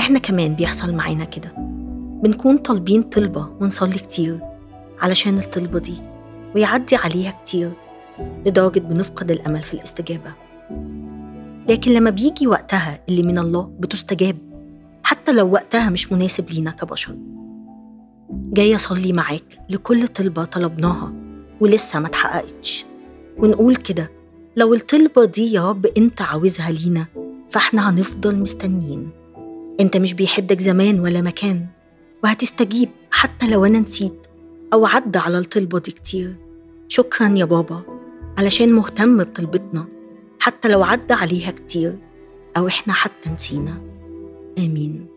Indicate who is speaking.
Speaker 1: إحنا كمان بيحصل معانا كده بنكون طالبين طلبة ونصلي كتير علشان الطلبة دي ويعدي عليها كتير لدرجة بنفقد الأمل في الاستجابة لكن لما بيجي وقتها اللي من الله بتستجاب حتى لو وقتها مش مناسب لينا كبشر جاي أصلي معاك لكل طلبة طلبناها ولسه ما اتحققتش ونقول كده لو الطلبة دي يا رب أنت عاوزها لينا فإحنا هنفضل مستنيين أنت مش بيحدك زمان ولا مكان وهتستجيب حتى لو أنا نسيت أو عدى على الطلبة دي كتير شكرا يا بابا علشان مهتم بطلبتنا حتى لو عدى عليها كتير أو إحنا حتى نسينا آمين